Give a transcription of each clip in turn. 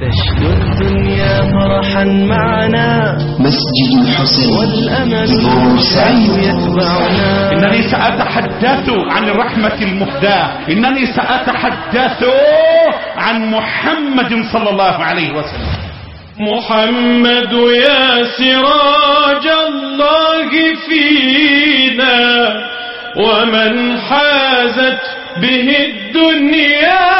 تشكو الدنيا فرحا معنا مسجد الحسين والأمل بورسعيد يتبعنا إنني سأتحدث عن الرحمة المهداة إنني سأتحدث عن محمد صلى الله عليه وسلم محمد يا سراج الله فينا ومن حازت به الدنيا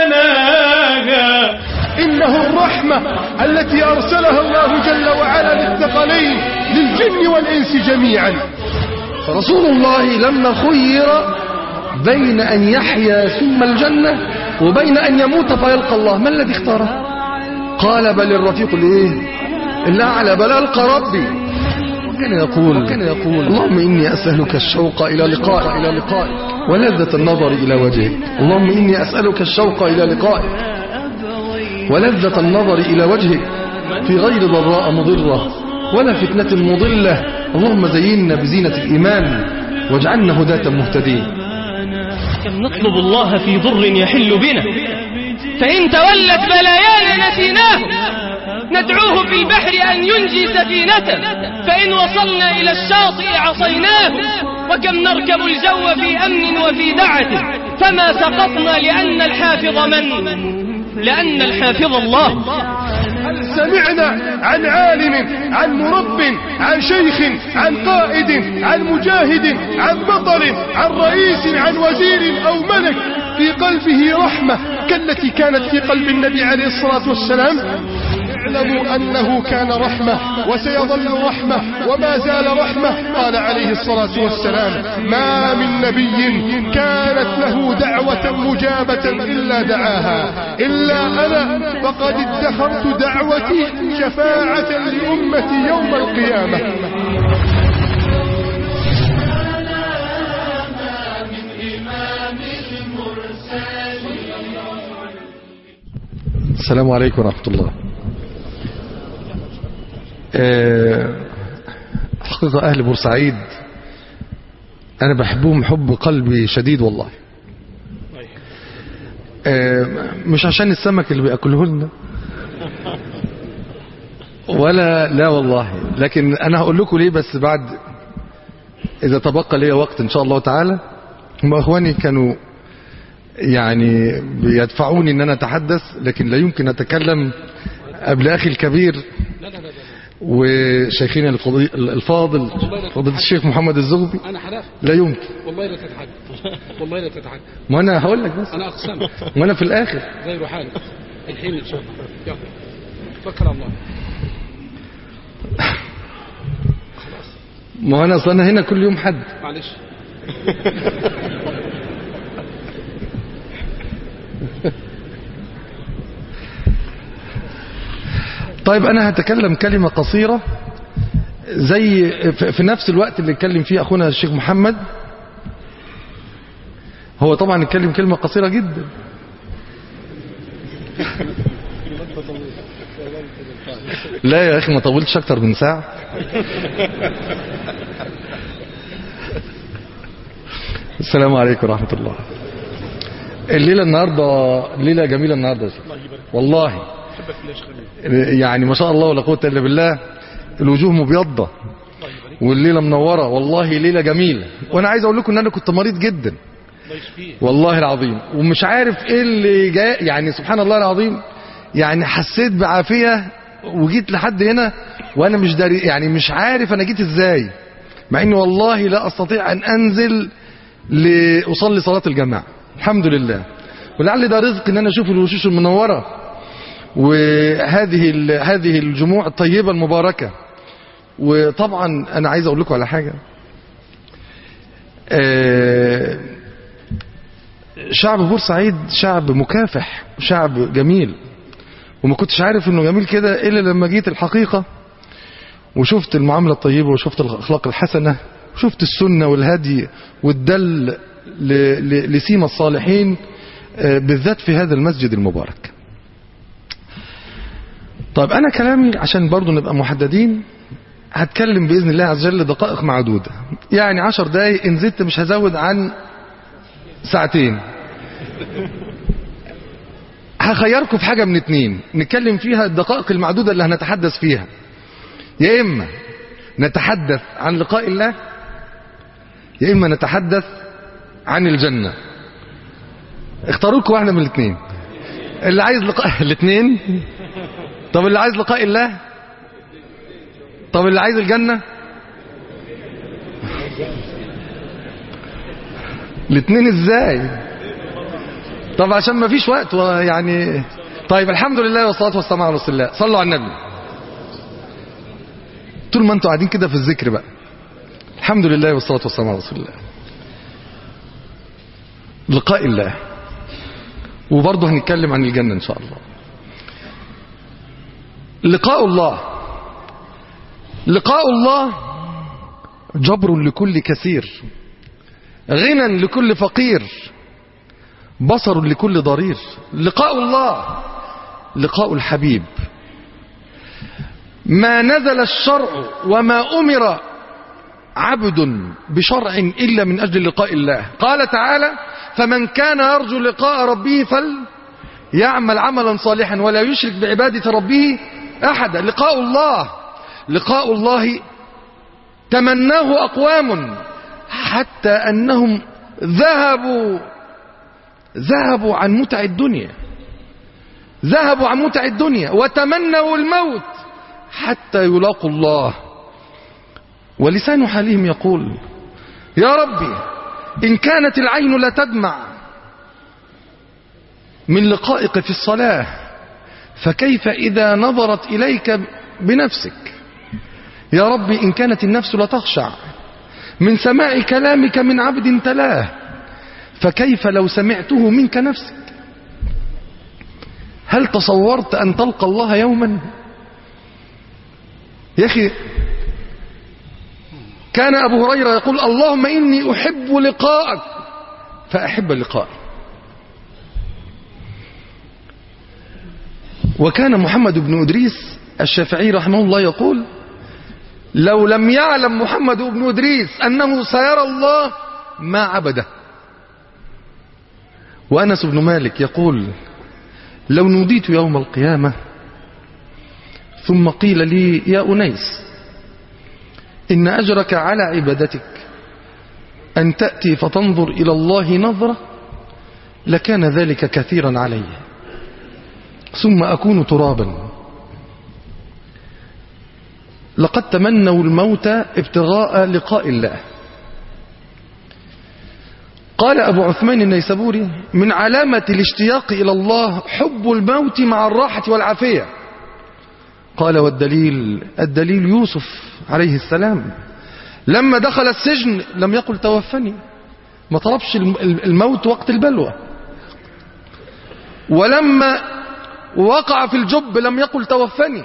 سناها إنه الرحمة التي أرسلها الله جل وعلا للثقلين للجن والإنس جميعا رسول الله لما خير بين أن يحيا ثم الجنة وبين أن يموت فيلقى الله ما الذي اختاره قال بل الرفيق الايه الأعلى بل ألقى ربي وكان يقول وكان يقول اللهم إني أسألك الشوق إلى لقائك إلى لقائك ولذة النظر إلى وجهك اللهم إني أسألك الشوق إلى لقائك ولذة النظر إلى وجهك في غير ضراء مضرة ولا فتنة مضلة اللهم زينا بزينة الإيمان واجعلنا هداة مهتدين كم نطلب الله في ضر يحل بنا فإن تولت بلايانا نسيناه ندعوه في البحر أن ينجي سفينته فإن وصلنا إلى الشاطئ عصيناه وكم نركب الجو في أمن وفي دعة فما سقطنا لأن الحافظ من لأن الحافظ الله هل سمعنا عن عالم عن مرب عن شيخ عن قائد عن مجاهد عن بطل عن رئيس عن وزير أو ملك في قلبه رحمة كالتي كانت في قلب النبي عليه الصلاة والسلام اعلموا أنه كان رحمة وسيظل رحمة وما زال رحمة قال عليه الصلاة والسلام ما من نبي كانت له دعوة مجابة إلا دعاها إلا أنا فقد ادخرت دعوتي شفاعة لأمتي يوم القيامة السلام عليكم ورحمة الله آه، حقيقة أهل بورسعيد أنا بحبهم حب قلبي شديد والله آه، مش عشان السمك اللي بيأكله لنا ولا لا والله لكن أنا هقول لكم ليه بس بعد إذا تبقى لي وقت إن شاء الله تعالى هم أخواني كانوا يعني بيدفعوني ان انا اتحدث لكن لا يمكن اتكلم قبل اخي الكبير وشيخنا الفضي- الفاضل فضيله الشيخ محمد الزغبي انا حلفت لا يمكن والله لا تتحدث والله لا تتحدث ما انا هقول لك بس انا اقسمت ما انا في الاخر غير حالك الحين ان شاء الله يلا توكل على الله ما انا اصل انا هنا كل يوم حد معلش طيب انا هتكلم كلمة قصيرة زي في في نفس الوقت اللي اتكلم فيه اخونا الشيخ محمد هو طبعا اتكلم كلمة قصيرة جدا لا يا اخي ما طولتش اكتر من ساعة السلام عليكم ورحمة الله الليلة النهاردة ليلة جميلة النهاردة يا شيخ. والله يعني ما شاء الله ولا قوة إلا بالله الوجوه مبيضة والليلة منورة والله ليلة جميلة وأنا عايز أقول لكم إن أنا كنت مريض جدا والله العظيم ومش عارف إيه اللي جاء يعني سبحان الله العظيم يعني حسيت بعافية وجيت لحد هنا وأنا مش داري يعني مش عارف أنا جيت إزاي مع إني والله لا أستطيع أن أنزل لأصلي صلاة الجماعة الحمد لله ولعل ده رزق إن أنا أشوف الوشوش المنورة وهذه ال- هذه الجموع الطيبة المباركة وطبعا أنا عايز أقول لكم على حاجة آه، شعب بورسعيد شعب مكافح شعب جميل وما كنتش عارف انه جميل كده الا لما جيت الحقيقة وشفت المعاملة الطيبة وشفت الاخلاق الحسنة وشفت السنة والهدي والدل ل- ل- لسيما الصالحين آه، بالذات في هذا المسجد المبارك طيب انا كلامي عشان برضو نبقى محددين هتكلم باذن الله عز وجل دقائق معدودة يعني عشر دقايق ان زدت مش هزود عن ساعتين هخيركم في حاجة من اتنين نتكلم فيها الدقائق المعدودة اللي هنتحدث فيها يا إما نتحدث عن لقاء الله يا إما نتحدث عن الجنة اختاروا لكم واحدة من الاثنين اللي عايز لقاء الاثنين طب اللي عايز لقاء الله طب اللي عايز الجنة الاثنين ازاي طب عشان ما فيش وقت يعني طيب الحمد لله والصلاة والسلام على رسول الله صلوا على النبي طول ما انتوا قاعدين كده في الذكر بقى الحمد لله والصلاة والسلام على رسول الله لقاء الله وبرضه هنتكلم عن الجنة إن شاء الله لقاء الله لقاء الله جبر لكل كثير غنى لكل فقير بصر لكل ضرير لقاء الله لقاء الحبيب ما نزل الشرع وما أمر عبد بشرع إلا من أجل لقاء الله قال تعالى فمن كان يرجو لقاء ربه فليعمل عملا صالحا ولا يشرك بعبادة ربه أحدا لقاء الله لقاء الله تمناه أقوام حتى أنهم ذهبوا ذهبوا عن متع الدنيا ذهبوا عن متع الدنيا وتمنوا الموت حتى يلاقوا الله ولسان حالهم يقول يا ربي إن كانت العين لا تدمع من لقائك في الصلاة فكيف إذا نظرت إليك بنفسك يا ربي إن كانت النفس لا تخشع من سماع كلامك من عبد تلاه فكيف لو سمعته منك نفسك هل تصورت أن تلقى الله يوما يا أخي كان أبو هريرة يقول اللهم إني أحب لقاءك فأحب لقائي وكان محمد بن أدريس الشافعي رحمه الله يقول لو لم يعلم محمد بن أدريس أنه سيرى الله ما عبده وأنس بن مالك يقول لو نوديت يوم القيامة ثم قيل لي يا أنيس إن أجرك على عبادتك أن تأتي فتنظر إلى الله نظرة لكان ذلك كثيرا علي ثم أكون ترابا لقد تمنوا الموت ابتغاء لقاء الله قال أبو عثمان النيسابوري من علامة الاشتياق إلى الله حب الموت مع الراحة والعافية قال والدليل الدليل يوسف عليه السلام لما دخل السجن لم يقل توفني ما طلبش الموت وقت البلوى ولما وقع في الجب لم يقل توفني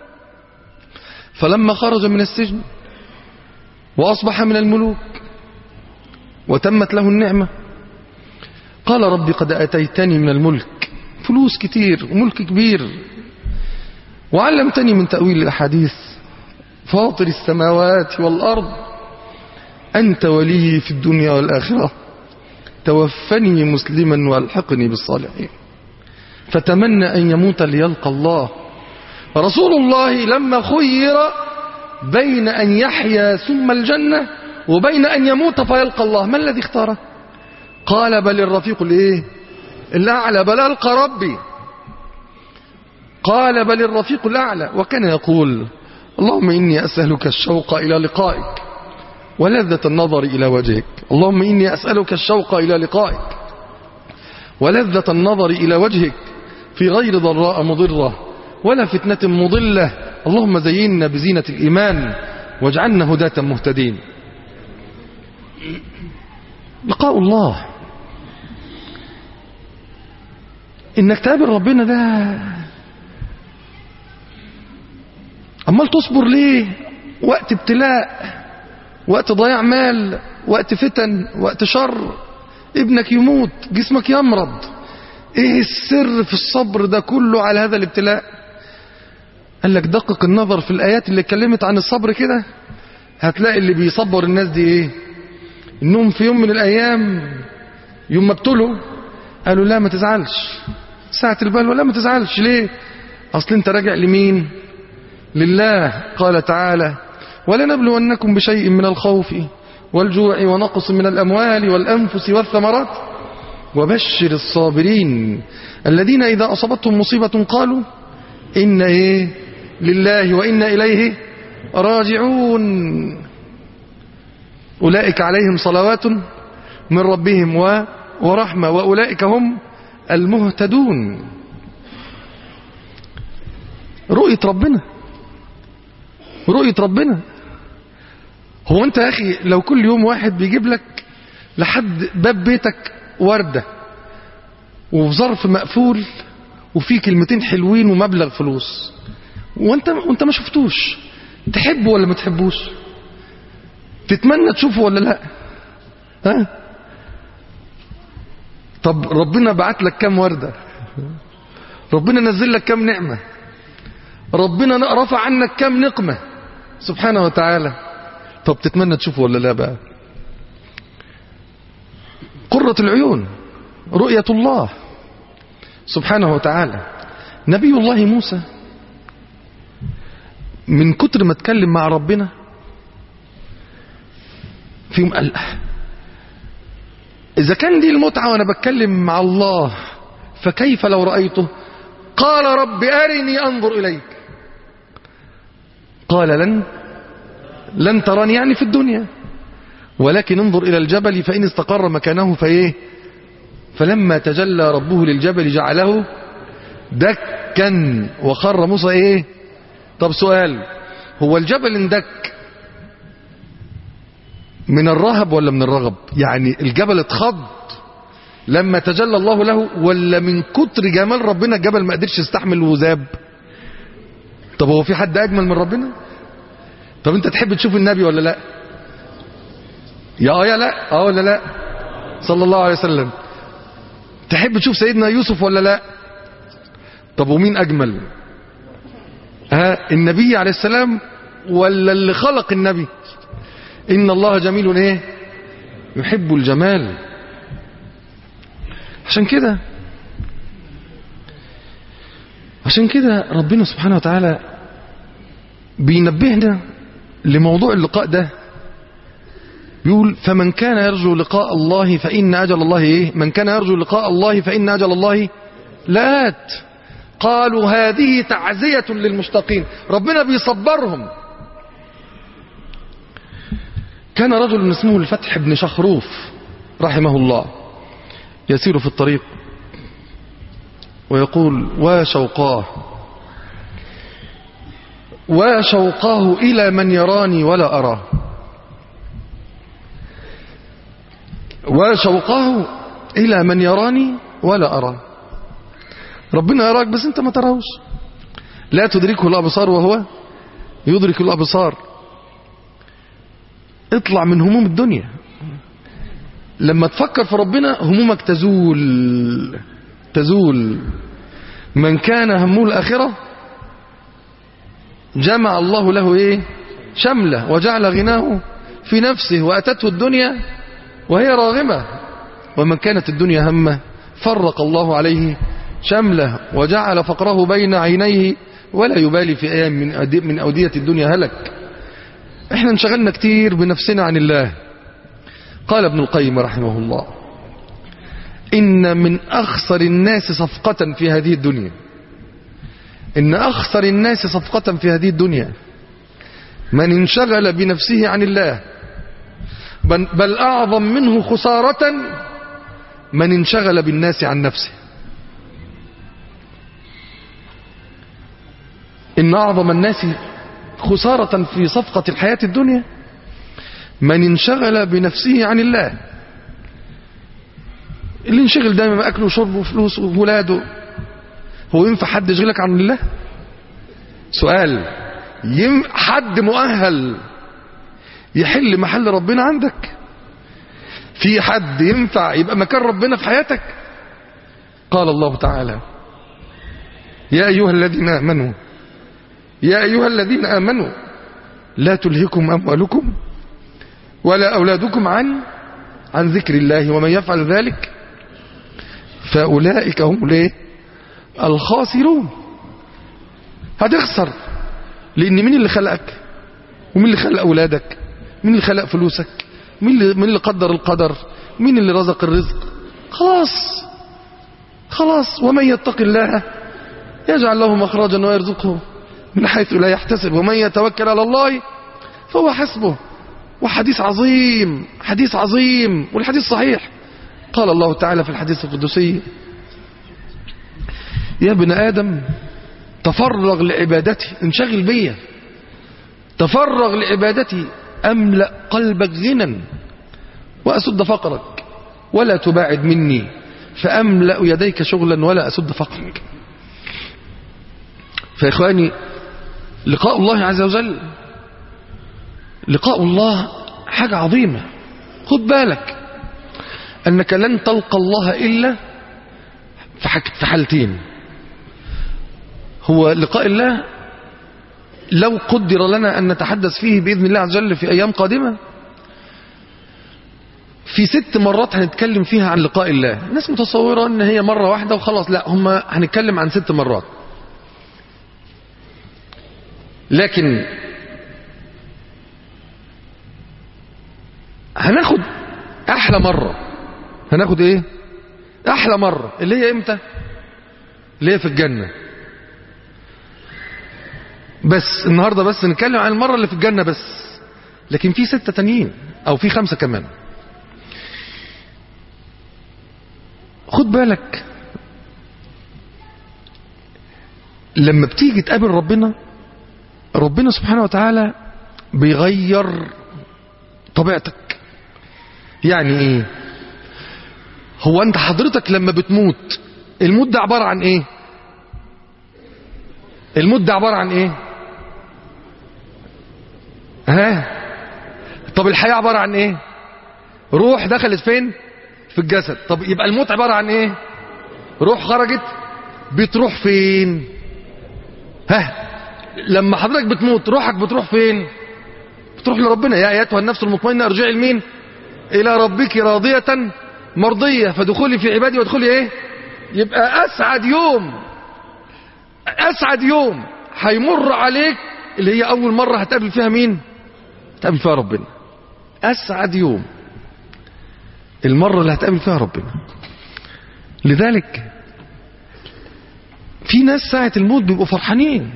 فلما خرج من السجن وأصبح من الملوك وتمت له النعمة قال ربي قد أتيتني من الملك فلوس كتير وملك كبير وعلمتني من تأويل الأحاديث فاطر السماوات والأرض أنت ولي في الدنيا والآخرة توفني مسلما والحقني بالصالحين فتمنى أن يموت ليلقى الله رسول الله لما خير بين أن يحيا ثم الجنة وبين أن يموت فيلقى الله ما الذي اختاره قال بل الرفيق الايه الأعلى بل ألقى ربي قال بل الرفيق الأعلى وكان يقول اللهم إني أسألك الشوق إلى لقائك ولذة النظر إلى وجهك اللهم إني أسألك الشوق إلى لقائك ولذة النظر إلى وجهك في غير ضراء مضرة ولا فتنة مضلة اللهم زيننا بزينة الإيمان واجعلنا هداة مهتدين لقاء الله انك تقابل ربنا ده امال تصبر ليه وقت ابتلاء وقت ضياع مال وقت فتن وقت شر ابنك يموت جسمك يمرض ايه السر في الصبر ده كله على هذا الابتلاء قال لك دقق النظر في الايات اللي اتكلمت عن الصبر كده هتلاقي اللي بيصبر الناس دي ايه انهم في يوم من الايام يوم ما ابتلوا قالوا لا ما تزعلش ساعة البلوى لا ما تزعلش ليه أصل أنت راجع لمين لله قال تعالى ولنبلونكم بشيء من الخوف والجوع ونقص من الأموال والأنفس والثمرات وبشر الصابرين الذين إذا أصابتهم مصيبة قالوا إن إيه لله وإنا إليه راجعون أولئك عليهم صلوات من ربهم و- ورحمة وأولئك هم المهتدون رؤية ربنا رؤية ربنا هو انت يا اخي لو كل يوم واحد بيجيب لك لحد باب بيتك وردة وفي ظرف مقفول وفيه كلمتين حلوين ومبلغ فلوس وانت وانت ما شفتوش تحبه ولا ما تحبوش تتمنى تشوفه ولا لا ها طب ربنا بعت لك كام وردة ربنا نزل لك كام نعمة ربنا رفع عنك كام نقمة سبحانه وتعالى طب تتمنى تشوفه ولا لا بقى قرة العيون رؤية الله سبحانه وتعالى نبي الله موسى من كتر ما اتكلم مع ربنا فيهم قال إذا كان دي المتعة وأنا بتكلم مع الله فكيف لو رأيته قال رب أرني أنظر إليك قال لن لن تراني يعني في الدنيا ولكن انظر إلى الجبل فإن استقر مكانه فإيه فلما تجلى ربه للجبل جعله دكا وخر موسى إيه طب سؤال هو الجبل اندك من الرهب ولا من الرغب يعني الجبل اتخض لما تجلى الله له ولا من كتر جمال ربنا الجبل ما قدرش يستحمل وذاب طب هو في حد اجمل من ربنا طب انت تحب تشوف النبي ولا لا يا اه يا لا اه ولا لا صلى الله عليه وسلم تحب تشوف سيدنا يوسف ولا لا طب ومين اجمل ها النبي عليه السلام ولا اللي خلق النبي ان الله جميل ايه يحب الجمال عشان كده عشان كده ربنا سبحانه وتعالى بينبهنا لموضوع اللقاء ده يقول فمن كان يرجو لقاء الله فإن أجل الله إيه من كان يرجو لقاء الله فإن أجل الله لات قالوا هذه تعزية للمشتاقين ربنا بيصبرهم كان رجل اسمه الفتح بن شخروف رحمه الله يسير في الطريق ويقول وشوقاه وشوقاه إلى من يراني ولا أراه وشوقاه إلى من يراني ولا أراه ربنا يراك بس انت ما تراهوش لا تدركه الأبصار وهو يدرك الأبصار اطلع من هموم الدنيا لما تفكر في ربنا همومك تزول تزول من كان همه الآخرة جمع الله له ايه شمله وجعل غناه في نفسه وأتته الدنيا وهي راغمة ومن كانت الدنيا همه فرق الله عليه شمله وجعل فقره بين عينيه ولا يبالي في أيام من أدي- من أودية الدنيا هلك احنا انشغلنا كتير بنفسنا عن الله قال ابن القيم رحمه الله إن من أخسر الناس صفقة في هذه الدنيا إن أخسر الناس صفقة في هذه الدنيا من انشغل بنفسه عن الله بل, بل أعظم منه خسارة من انشغل بالناس عن نفسه إن أعظم الناس خسارة في صفقة الحياة الدنيا من انشغل بنفسه عن الله اللي انشغل دايما بأكله وشربه وفلوسه وولاده هو ينفع حد يشغلك عن الله سؤال يم حد مؤهل يحل محل ربنا عندك في حد ينفع يبقى مكان ربنا في حياتك قال الله تعالى يا أيها الذين آمنوا يا أيها الذين آمنوا لا تلهكم أموالكم ولا أولادكم عن عن ذكر الله ومن يفعل ذلك فأولئك هم الايه الخاسرون هتخسر لان مين اللي خلقك ومين اللي خلق اولادك مين اللي خلق فلوسك مين اللي, مين اللي قدر القدر مين اللي رزق الرزق خلاص خلاص ومن يتق الله يجعل له مخرجا ويرزقه من حيث لا يحتسب ومن يتوكل على الله فهو حسبه وحديث عظيم حديث عظيم والحديث صحيح قال الله تعالى في الحديث القدسي يا ابن آدم تفرغ لعبادتي انشغل بيا تفرغ لعبادتي أملأ قلبك غنى وأسد فقرك ولا تباعد مني فأملأ يديك شغلا ولا أسد فقرك فإخواني لقاء الله عز وجل لقاء الله حاجة عظيمة خد بالك أنك لن تلقى الله إلا في حاج- في حالتين هو لقاء الله لو قدر لنا أن نتحدث فيه بإذن الله عز وجل في أيام قادمة في ست مرات هنتكلم فيها عن لقاء الله الناس متصورة أن هي مرة واحدة وخلاص لا هم هنتكلم عن ست مرات لكن هناخد احلى مرة هناخد ايه احلى مرة اللي هي امتى اللي هي في الجنة بس النهاردة بس نتكلم عن المرة اللي في الجنة بس لكن في ستة تانيين او في خمسة كمان خد بالك لما بتيجي تقابل ربنا ربنا سبحانه وتعالى بيغير طبيعتك يعني ايه هو انت حضرتك لما بتموت الموت ده عبارة عن ايه الموت ده عبارة عن ايه ها طب الحياة عبارة عن ايه روح دخلت فين في الجسد طب يبقى الموت عبارة عن ايه روح خرجت بتروح فين ها لما حضرتك بتموت روحك بتروح فين بتروح لربنا يا ايتها النفس المطمئنه ارجعي لمين الى ربك راضيه مرضيه فدخولي في عبادي وادخلي ايه يبقى اسعد يوم اسعد يوم هيمر عليك اللي هي اول مره هتقابل فيها مين هتقابل فيها ربنا اسعد يوم المره اللي هتقابل فيها ربنا لذلك في ناس ساعه الموت بيبقوا فرحانين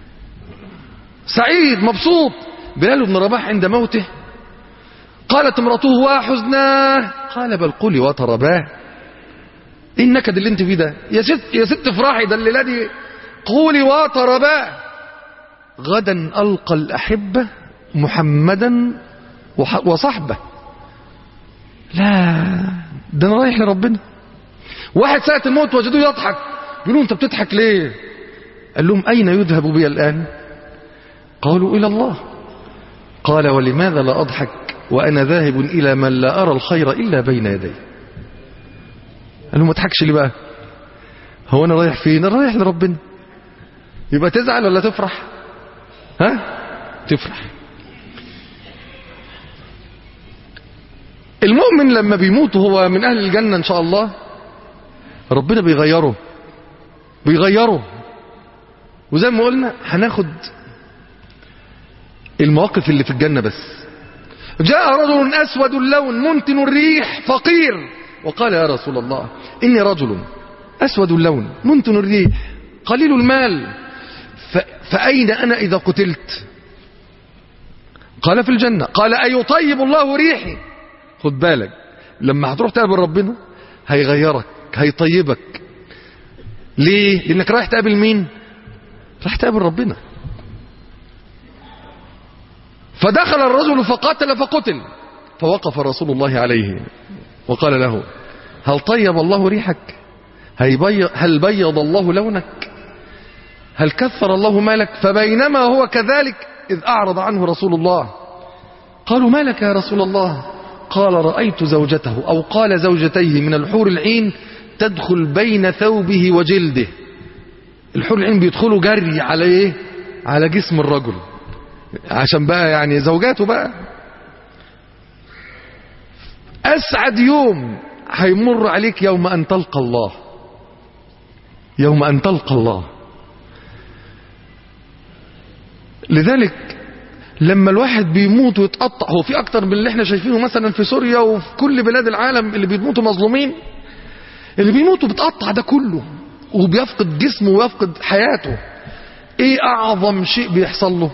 سعيد مبسوط بلال بن رباح عند موته قالت امرأته وحزناه قال بل قولي وترباه ايه النكد اللي انت فيه ده يا ست يا ست افرحي ده الليله دي قولي وترباه غدا القى الاحبه محمدا وح- وصحبه لا ده انا رايح لربنا واحد ساعه الموت وجدوه يضحك يقولوا انت بتضحك ليه قال لهم اين يذهب بي الان قالوا إلى الله قال ولماذا لا أضحك وأنا ذاهب إلى من لا أرى الخير إلا بين يدي قال له ما تضحكش ليه بقى هو أنا رايح فين أنا رايح لربنا يبقى تزعل ولا تفرح ها تفرح المؤمن لما بيموت وهو من أهل الجنة إن شاء الله ربنا بيغيره بيغيره وزي ما قلنا هناخد المواقف اللي في الجنة بس جاء رجل أسود اللون منتن الريح فقير وقال يا رسول الله إني رجل أسود اللون منتن الريح قليل المال ف... فأين أنا إذا قتلت قال في الجنة قال أيطيب الله ريحي خد بالك لما هتروح تقابل ربنا هيغيرك هيطيبك ليه لأنك رايح تقابل مين رايح تقابل ربنا فدخل الرجل فقاتل فقتل فوقف رسول الله عليه وقال له هل طيب الله ريحك هيبي- هل بيض الله لونك هل كثر الله مالك فبينما هو كذلك إذ أعرض عنه رسول الله قالوا ما لك يا رسول الله قال رأيت زوجته أو قال زوجتيه من الحور العين تدخل بين ثوبه وجلده الحور العين بيدخلوا جري على ايه على جسم الرجل عشان بقى يعني زوجاته بقى أسعد يوم هيمر عليك يوم أن تلقى الله يوم أن تلقى الله لذلك لما الواحد بيموت ويتقطع هو في أكتر من اللي احنا شايفينه مثلا في سوريا وفي كل بلاد العالم اللي بيموتوا مظلومين اللي بيموتوا بتقطع ده كله وبيفقد جسمه ويفقد حياته ايه اعظم شيء بيحصل له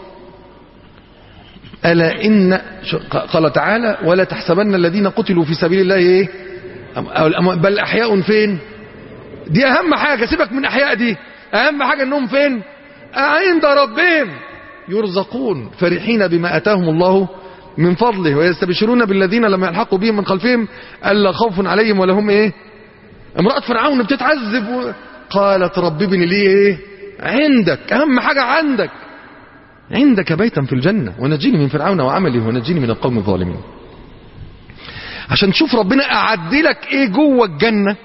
الا ان قال تعالى ولا تحسبن الذين قتلوا في سبيل الله ايه أم- بل احياء فين دي اهم حاجه سيبك من احياء دي اهم حاجه انهم فين عند ربهم يرزقون فرحين بما اتاهم الله من فضله ويستبشرون بالذين لم يلحقوا بهم من خلفهم الا خوف عليهم ولا هم ايه امرأة فرعون بتتعذب و... قالت رب ابن لي ايه عندك اهم حاجة عندك عندك بيتا في الجنة ونجيني من فرعون وعمله ونجيني من القوم الظالمين عشان تشوف ربنا أعد لك ايه جوه الجنة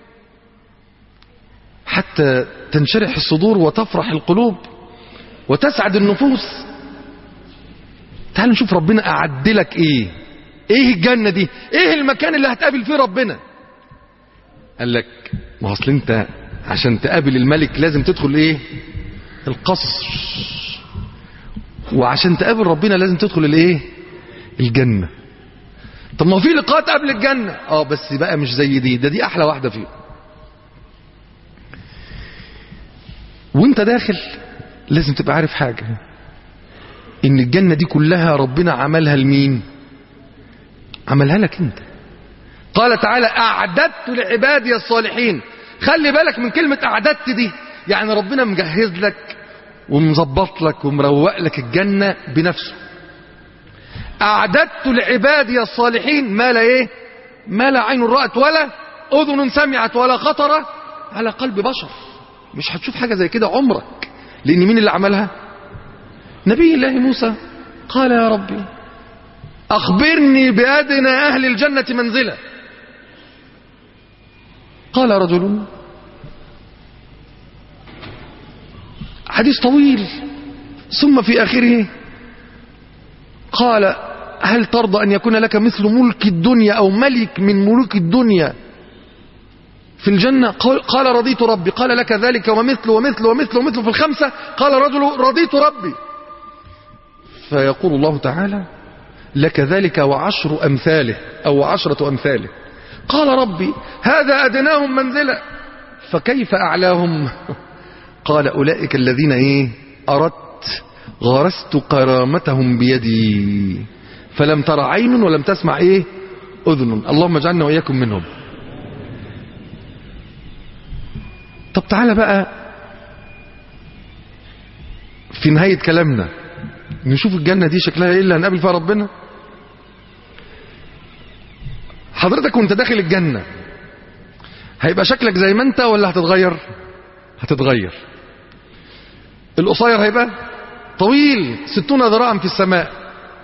حتى تنشرح الصدور وتفرح القلوب وتسعد النفوس تعال نشوف ربنا أعد لك ايه ايه الجنة دي ايه المكان اللي هتقابل فيه ربنا قال لك ما هو اصل انت عشان تقابل الملك لازم تدخل ايه القصر وعشان تقابل ربنا لازم تدخل الايه الجنة طب ما هو في لقاءات قبل الجنة اه بس بقى مش زي دي ده دي احلى واحدة فيهم وانت داخل لازم تبقى عارف حاجة ان الجنة دي كلها ربنا عملها لمين عملها لك انت قال تعالى أعددت لعبادي الصالحين خلي بالك من كلمة أعددت دي يعني ربنا مجهز لك ومظبط لك ومروق لك الجنة بنفسه أعددت لعبادي الصالحين ما لا إيه ما لا عين رأت ولا أذن سمعت ولا خطر على قلب بشر مش هتشوف حاجة زي كده عمرك لأن مين اللي عملها نبي الله موسى قال يا ربي أخبرني بأدنى أهل الجنة منزلة قال رجل حديث طويل ثم في آخره قال هل ترضى أن يكون لك مثل ملك الدنيا أو ملك من ملوك الدنيا في الجنة قال قال رضيت ربي قال لك ذلك ومثل ومثل ومثل ومثل في الخمسة قال رجل رضيت ربي فيقول الله تعالى لك ذلك وعشر أمثاله أو عشرة أمثاله قال ربي هذا أدناهم منزلة فكيف أعلاهم قال أولئك الذين إيه أردت غرست كرامتهم بيدي فلم تر عين ولم تسمع إيه أذن اللهم اجعلنا وإياكم منهم طب تعالى بقى في نهاية كلامنا نشوف الجنة دي شكلها ايه اللي هنقابل فيها ربنا حضرتك وانت داخل الجنة هيبقى شكلك زي ما انت ولا هتتغير هتتغير القصير هيبقى طويل ستون ذراعا في السماء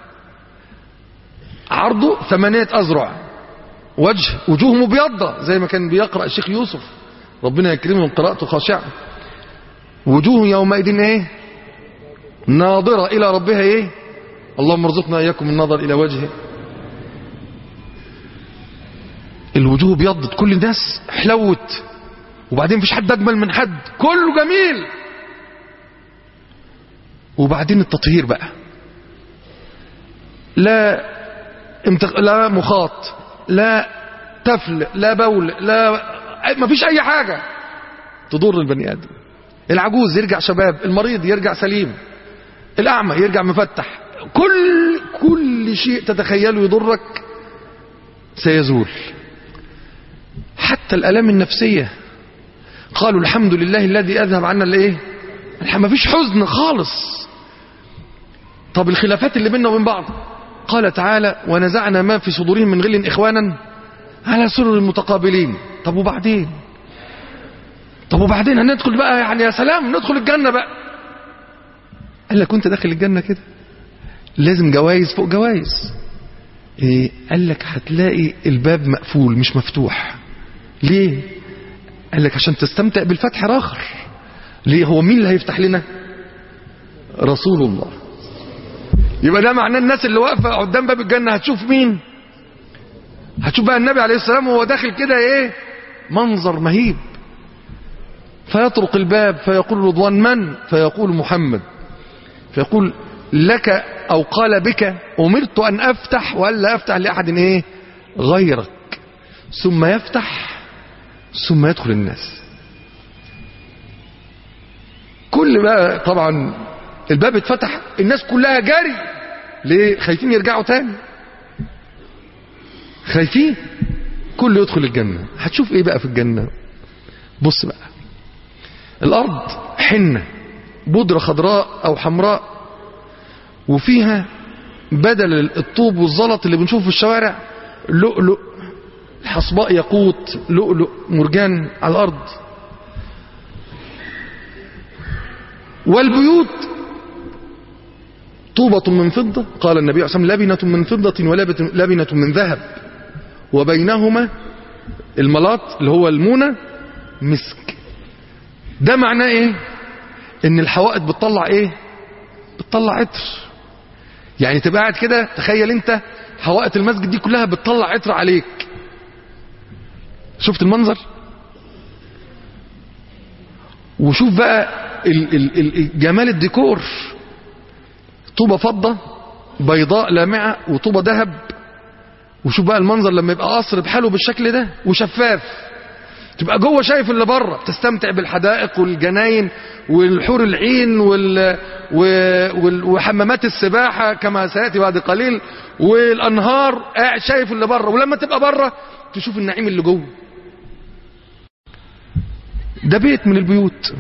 عرضه ثمانية أذرع وجه وجوه مبيضة زي ما كان بيقرأ الشيخ يوسف ربنا يكرمه من قراءته خاشعة وجوه يومئذ ايه ناظرة إلى ربها إيه اللهم ارزقنا إياكم النظر إلى وجهه الوجوه بيضت كل الناس حلوت وبعدين مفيش حد أجمل من حد كله جميل وبعدين التطهير بقى لا امتق... لا مخاط لا تفل لا بول لا مفيش أي حاجة تضر البني آدم العجوز يرجع شباب المريض يرجع سليم الأعمى يرجع مفتح كل كل شيء تتخيله يضرك سيزول حتى الألام النفسية قالوا الحمد لله الذي أذهب عنا الايه ما فيش حزن خالص طب الخلافات اللي بيننا وبين بعض قال تعالى ونزعنا ما في صدورهم من غل إخوانا على سرر المتقابلين طب وبعدين طب وبعدين هندخل بقى يعني يا سلام ندخل الجنة بقى قال لك كنت داخل الجنة كده لازم جوائز فوق جوائز إيه قال لك هتلاقي الباب مقفول مش مفتوح ليه قال لك عشان تستمتع بالفتح راخر ليه هو مين اللي هيفتح لنا رسول الله يبقى ده معناه الناس اللي واقفة قدام باب الجنة هتشوف مين هتشوف بقى النبي عليه السلام وهو داخل كده ايه منظر مهيب فيطرق الباب فيقول رضوان من فيقول محمد فيقول لك أو قال بك أمرت أن أفتح وألا أفتح لأحد إيه غيرك ثم يفتح ثم يدخل الناس كل بقى طبعا الباب اتفتح الناس كلها جري ليه خايفين يرجعوا تاني خايفين كل يدخل الجنة هتشوف ايه بقى في الجنة بص بقى الارض حنة بودرة خضراء او حمراء وفيها بدل الطوب والزلط اللي بنشوفه في الشوارع لؤلؤ حصباء ياقوت لؤلؤ مرجان على الارض والبيوت طوبة من فضة قال النبي عليه الصلاة والسلام لبنة من فضة ولبنة من ذهب وبينهما الملاط اللي هو المونة مسك ده معناه ايه ان الحوائط بتطلع ايه بتطلع عطر يعني تبقى قاعد كده تخيل انت حوائط المسجد دي كلها بتطلع عطر عليك شفت المنظر وشوف بقى ال ال ال جمال الديكور طوبة فضة بيضاء لامعة وطوبة ذهب وشوف بقى المنظر لما يبقى قصر بحاله بالشكل ده وشفاف تبقى جوه شايف اللي بره تستمتع بالحدائق والجناين والحور العين وال... وال... وحمامات السباحة كما سيأتي بعد قليل والأنهار قاعد شايف اللي بره ولما تبقى بره تشوف النعيم اللي جوه ده بيت من البيوت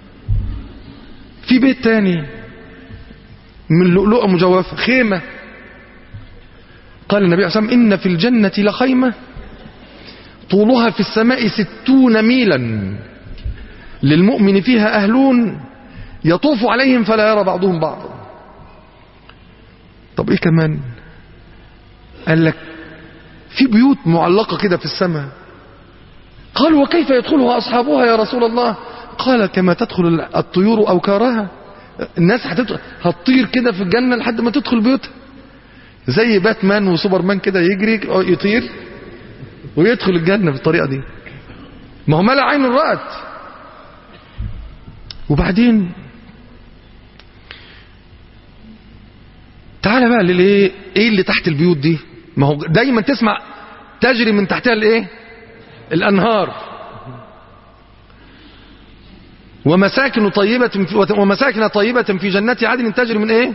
في بيت تاني من لؤلؤة مجوفة خيمة قال النبي عليه الصلاة والسلام إن في الجنة لخيمة طولها في السماء ستون ميلا للمؤمن فيها أهلون يطوف عليهم فلا يرى بعضهم بعضا طب إيه كمان قال لك في بيوت معلقة كده في السماء قال وكيف يدخلها أصحابها يا رسول الله قال كما تدخل الطيور أوكارها الناس هتدخل هتطير كده في الجنة لحد ما تدخل بيوتها زي باتمان وسوبرمان كده يجري يطير ويدخل الجنة بالطريقة دي ما هو ملا عين رأت وبعدين تعالى بقى للايه ايه اللي تحت البيوت دي ما هو دايما تسمع تجري من تحتها الايه الانهار ومساكن طيبة في ومساكن طيبة في جنات عدن تجري من ايه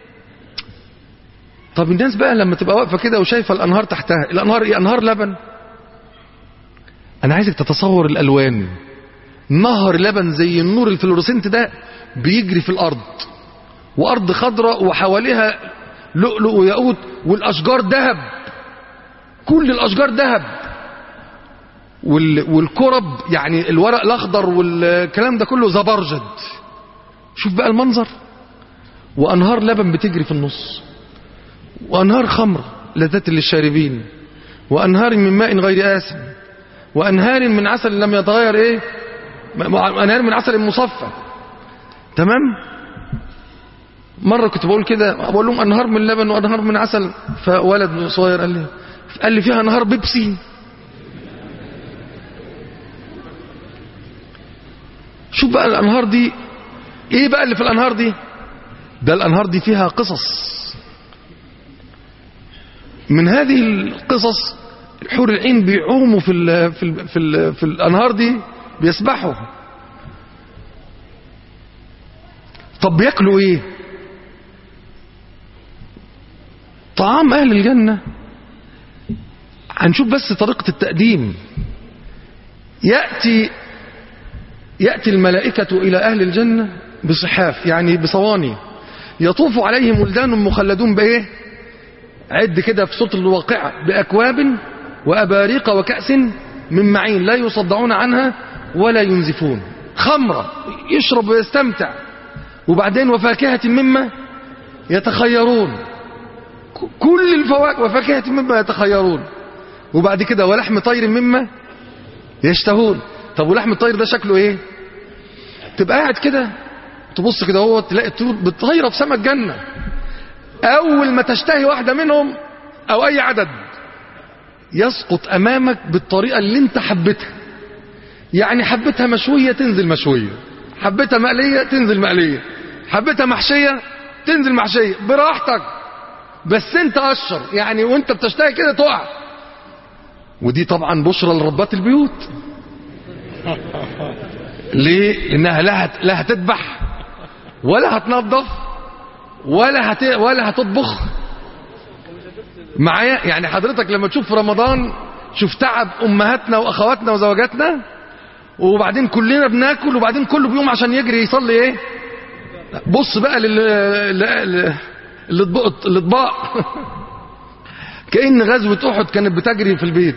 طب الناس بقى لما تبقى واقفة كده وشايفة الانهار تحتها الانهار ايه انهار لبن انا عايزك تتصور الالوان نهر لبن زي النور الفلورسنت ده بيجري في الارض وارض خضراء وحواليها لؤلؤ وياقوت والاشجار ذهب كل الاشجار ذهب وال... والكرب يعني الورق الاخضر والكلام ده كله زبرجد شوف بقى المنظر وانهار لبن بتجري في النص وانهار خمر لذات للشاربين وانهار من ماء غير آسن وانهار من عسل لم يتغير ايه انهار من عسل مصفى تمام مرة كنت بقول كده بقول لهم انهار من لبن وانهار من عسل فولد صغير قال لي قال لي فيها انهار بيبسي شوف بقى الانهار دي ايه بقى اللي في الانهار دي ده الانهار دي فيها قصص من هذه القصص الحور العين بيعوموا في ال في ال في, ال في الانهار دي بيسبحوا طب بياكلوا ايه طعام اهل الجنه هنشوف بس طريقه التقديم ياتي ياتي الملائكه الى اهل الجنه بصحاف يعني بصواني يطوف عليهم ولدان مخلدون بايه عد كده في صوت الواقعه باكواب واباريق وكاس من معين لا يصدعون عنها ولا ينزفون خمره يشرب ويستمتع وبعدين وفاكهه مما يتخيرون كل الفواكه وفاكهه مما يتخيرون وبعد كده ولحم طير مما يشتهون طب ولحم الطير ده شكله ايه تبقى قاعد كده تبص كده هو تلاقي الطيور بتطيره في سما الجنه اول ما تشتهي واحده منهم او اي عدد يسقط امامك بالطريقه اللي انت حبيتها يعني حبتها مشوية تنزل مشوية حبتها مقلية تنزل مقلية حبتها محشية تنزل محشية براحتك بس انت قشر يعني وانت بتشتهي كده تقع ودي طبعا بشرى لربات البيوت ليه لانها لا هت... لا هتذبح ولا هتنظف ولا هت... ولا هتطبخ معايا يعني حضرتك لما تشوف في رمضان شوف تعب امهاتنا واخواتنا وزوجاتنا وبعدين كلنا بناكل وبعدين كله بيقوم عشان يجري يصلي ايه بص بقى لل لل- للأطباق الاطباق كأن غزوة احد كانت بتجري في البيت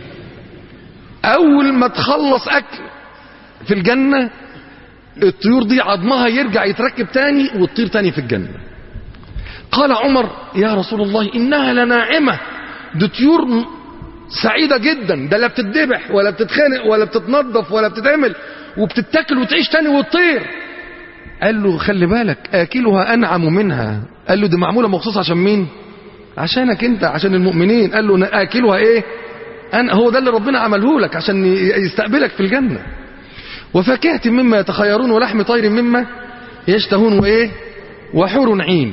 اول ما تخلص اكل في الجنة الطيور دي عظمها يرجع يتركب تاني وتطير تاني في الجنة قال عمر يا رسول الله انها لناعمة دي طيور م- سعيدة جدا ده لا بتتذبح ولا بتتخانق ولا بتتنظف ولا بتتعمل وبتتاكل وتعيش تاني وتطير قال له خلي بالك اكلها انعم منها قال له دي معمولة مخصوص عشان مين عشانك انت عشان المؤمنين قال له اكلها ايه أنا هو ده اللي ربنا عمله لك عشان ي- يستقبلك في الجنة وفاكهة مما يتخيرون ولحم طير مما يشتهون وايه وحور عين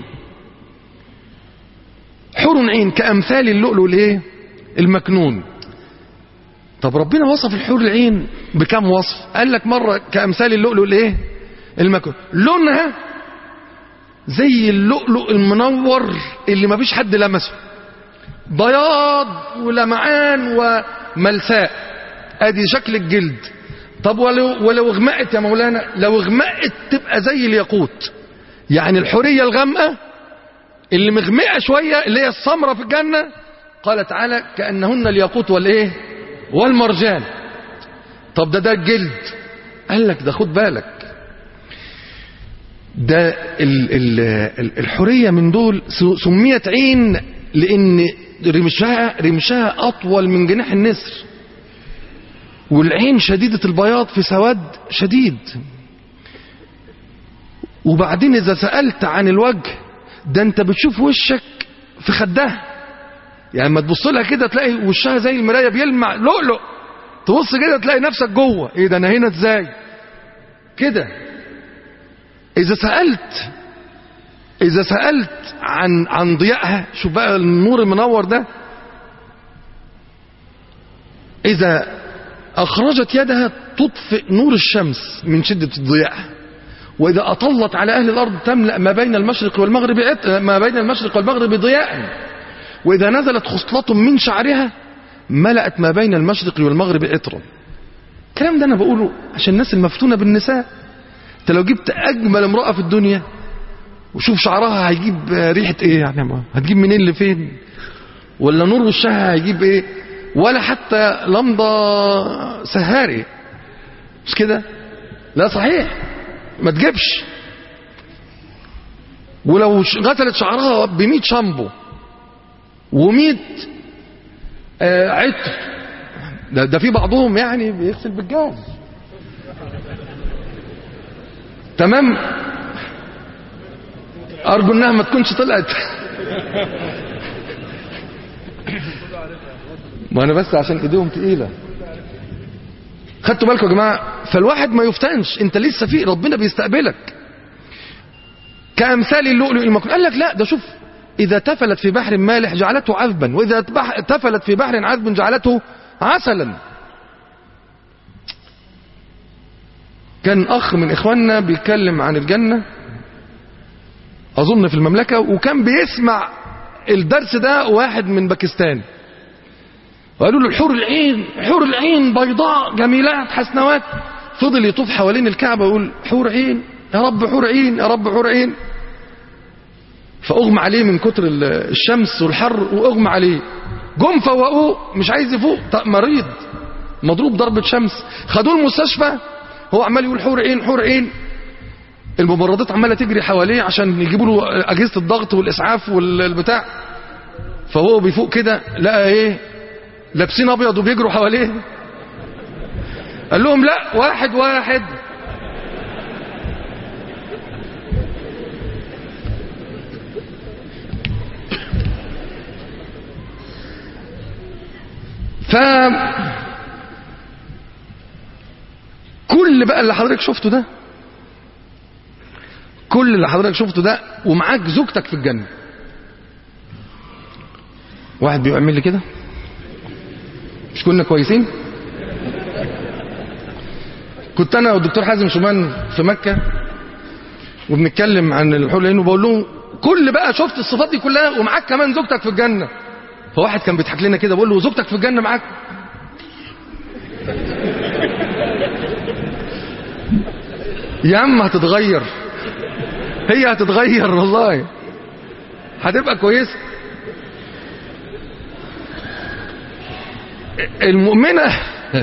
حور عين كأمثال اللؤلؤ الايه المكنون طب ربنا وصف الحور العين بكم وصف قال لك مرة كأمثال اللؤلؤ الايه المكنون لونها زي اللؤلؤ المنور اللي ما فيش حد لمسه بياض ولمعان وملساء ادي شكل الجلد طب ولو ولو اغمقت يا مولانا لو اغمقت تبقى زي الياقوت يعني الحوريه الغامقه اللي مغمقه شويه اللي هي السمره في الجنه قال تعالى كانهن الياقوت والايه والمرجان طب ده ده الجلد قال لك ده خد بالك ده ال ال ال الحوريه من دول س- سميت عين لان رمشها رمشها اطول من جناح النسر والعين شديدة البياض في سواد شديد وبعدين إذا سألت عن الوجه ده أنت بتشوف وشك في خدها يعني ما تبص لها كده تلاقي وشها زي المراية بيلمع لؤلؤ تبص كده تلاقي نفسك جوه ايه ده انا هنا ازاي كده اذا سألت اذا سألت عن عن ضيائها شوف بقى النور المنور ده اذا اخرجت يدها تطفئ نور الشمس من شدة الضياء واذا اطلت على اهل الارض تملأ ما بين المشرق والمغرب عط- ما بين المشرق والمغرب ضياء واذا نزلت خصلة من شعرها ملأت ما بين المشرق والمغرب عطرا الكلام ده انا بقوله عشان الناس المفتونة بالنساء انت لو جبت اجمل امرأة في الدنيا وشوف شعرها هيجيب ريحة ايه يعني ما هتجيب منين لفين ولا نور وشها هيجيب ايه ولا حتى لمضة سهاري مش كده لا صحيح ما تجيبش ولو ش- غسلت شعرها بمية شامبو ومية آه عطر ده, ده في بعضهم يعني بيغسل بالجاز تمام ارجو انها ما تكونش طلعت ما انا بس عشان ايديهم تقيله خدتوا بالكم يا جماعه فالواحد ما يفتنش انت لسه في ربنا بيستقبلك كامثال اللؤلؤ المكنون قال لك لا ده شوف اذا تفلت في بحر مالح جعلته عذبا واذا تبح- تفلت في بحر عذب جعلته عسلا كان اخ من اخواننا بيتكلم عن الجنه اظن في المملكه وكان بيسمع الدرس ده واحد من باكستان وقالوا له الحور العين حور العين بيضاء جميلات حسنوات فضل يطوف حوالين الكعبه ويقول حور عين يا رب حور عين يا رب حور عين فاغمى عليه من كتر ال- الشمس والحر واغمى عليه جم فوقوه مش عايز يفوق ط- مريض مضروب ضربة شمس خدوه المستشفى هو عمال يقول حور عين حور عين الممرضات عماله تجري حواليه عشان يجيبوا له اجهزه الضغط والاسعاف والبتاع فهو بيفوق كده لقى ايه لابسين ابيض وبيجروا حواليه قال لهم لا واحد واحد ف كل بقى اللي حضرتك شفته ده كل اللي حضرتك شفته ده ومعاك زوجتك في الجنة واحد بيعمل لي كده مش كنا كويسين كنت انا والدكتور حازم شومان في مكة وبنتكلم عن الحور العين وبقول لهم كل بقى شفت الصفات دي كلها ومعاك كمان زوجتك في الجنة فواحد كان بيضحك لنا كده بقول له زوجتك في الجنة معاك يا عم هتتغير هي هتتغير والله هتبقى كويسة المؤمنة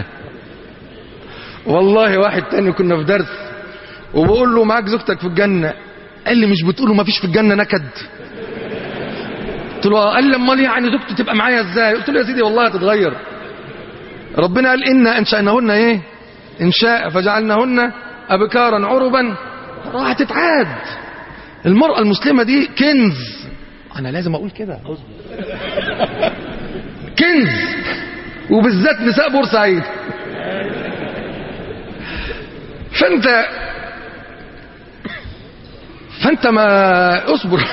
والله واحد تاني كنا في درس وبقول له معاك زوجتك في الجنة قال لي مش بتقول له ما فيش في الجنة نكد قلت له آه. قال لي امال يعني زوجتي تبقى معايا ازاي قلت له يا سيدي والله هتتغير ربنا قال إنا أنشأناهن إيه إنشاء فجعلناهن أبكارا عربا راح تتعاد المرأة المسلمة دي كنز أنا لازم أقول كده كنز وبالذات نساء بورسعيد فأنت فأنت ما اصبر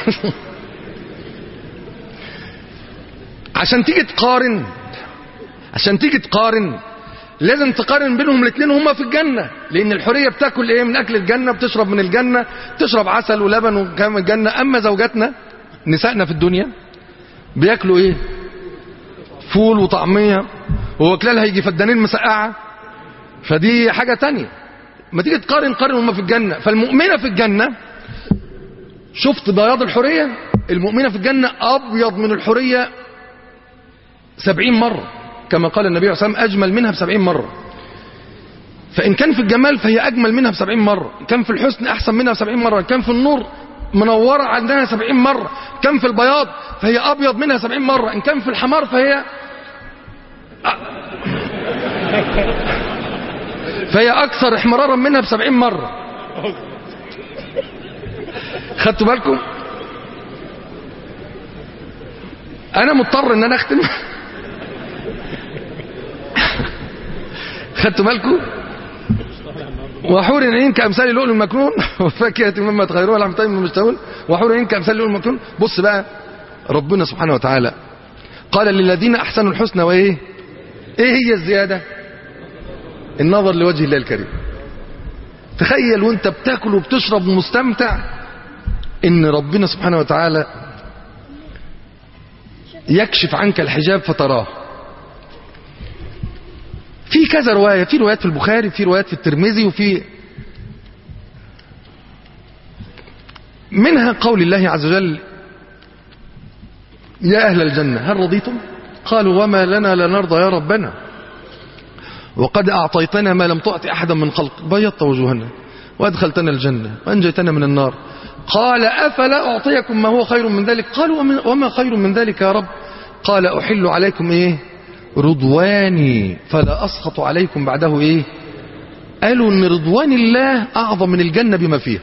عشان تيجي تقارن عشان تيجي تقارن لازم تقارن بينهم الاثنين هما في الجنة لان الحورية بتاكل ايه من اكل الجنة بتشرب من الجنة تشرب عسل ولبن وكلام الجنة اما زوجاتنا نسائنا في الدنيا بياكلوا ايه فول وطعمية ووكلال هيجي فدانين مسقعة فدي حاجة تانية ما تيجي تقارن قارن هما في الجنة فالمؤمنة في الجنة شفت بياض الحورية المؤمنة في الجنة ابيض من الحورية سبعين مرة كما قال النبي عليه الصلاة والسلام أجمل منها بسبعين مرة فإن كان في الجمال فهي أجمل منها بسبعين مرة إن كان في الحسن أحسن منها بسبعين مرة إن كان في النور منورة عندها سبعين مرة كان في البياض فهي أبيض منها سبعين مرة إن كان في الحمار فهي فهي أكثر احمرارا منها بسبعين مرة خدتوا بالكم أنا مضطر إن أنا أختم خدتوا بالكم وحور عين كامثال اللؤلؤ المكنون وفاكهه مما تغيروها لحم طيب مما يشتهون وحور عين كامثال اللؤلؤ المكنون بص بقى ربنا سبحانه وتعالى قال للذين احسنوا الحسنى وايه ايه هي الزياده النظر لوجه الله الكريم تخيل وانت بتاكل وبتشرب ومستمتع ان ربنا سبحانه وتعالى يكشف عنك الحجاب فتراه في كذا رواية في روايات في البخاري في روايات في الترمذي وفي منها قول الله عز وجل يا أهل الجنة هل رضيتم قالوا وما لنا لا نرضى يا ربنا وقد أعطيتنا ما لم تعط أحدا من خلق بيضت وجوهنا وأدخلتنا الجنة وأنجيتنا من النار قال أفلا أعطيكم ما هو خير من ذلك قالوا وما خير من ذلك يا رب قال أحل عليكم إيه رضواني فلا أسخط عليكم بعده إيه قالوا أن رضوان الله أعظم من الجنة بما فيها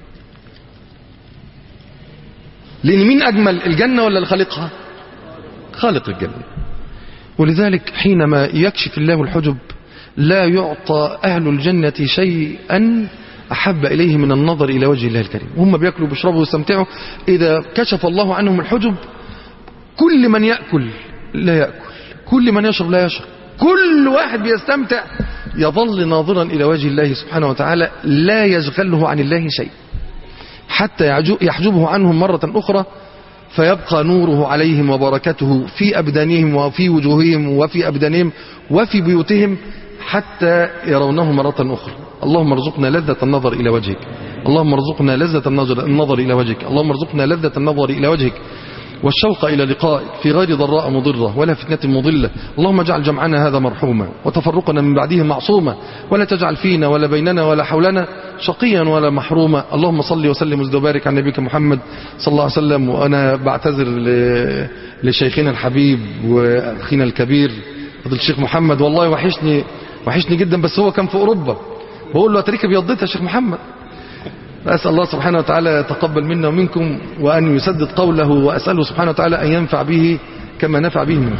لأن مين أجمل الجنة ولا الخالقها خالق الجنة ولذلك حينما يكشف الله الحجب لا يعطى أهل الجنة شيئا أحب إليه من النظر إلى وجه الله الكريم وهم بيأكلوا وبيشربوا ويستمتعوا إذا كشف الله عنهم الحجب كل من يأكل لا يأكل كل من يشرب لا يشرب كل واحد بيستمتع يظل ناظرا إلى وجه الله سبحانه وتعالى لا يشغله عن الله شيء حتى يحجبه عنهم مرة أخرى فيبقى نوره عليهم وبركته في أبدانهم وفي وجوههم وفي أبدانهم وفي بيوتهم حتى يرونه مرة أخرى اللهم ارزقنا لذة النظر إلى وجهك اللهم ارزقنا لذة النظر, النظر إلى وجهك اللهم ارزقنا لذة النظر إلى وجهك والشوق إلى لقائك في غير ضراء مضرة ولا فتنة مضلة اللهم اجعل جمعنا هذا مرحوما وتفرقنا من بعده معصوما ولا تجعل فينا ولا بيننا ولا حولنا شقيا ولا محروما اللهم صل وسلم وزد وبارك على نبيك محمد صلى الله عليه وسلم وأنا بعتذر لشيخنا الحبيب وأخينا الكبير فضل الشيخ محمد والله وحشني وحشني جدا بس هو كان في أوروبا بقول له أتريك بيضتها يا شيخ محمد أسأل الله سبحانه وتعالى يتقبل منا ومنكم وأن يسدد قوله وأسأله سبحانه وتعالى أن ينفع به كما نفع به منه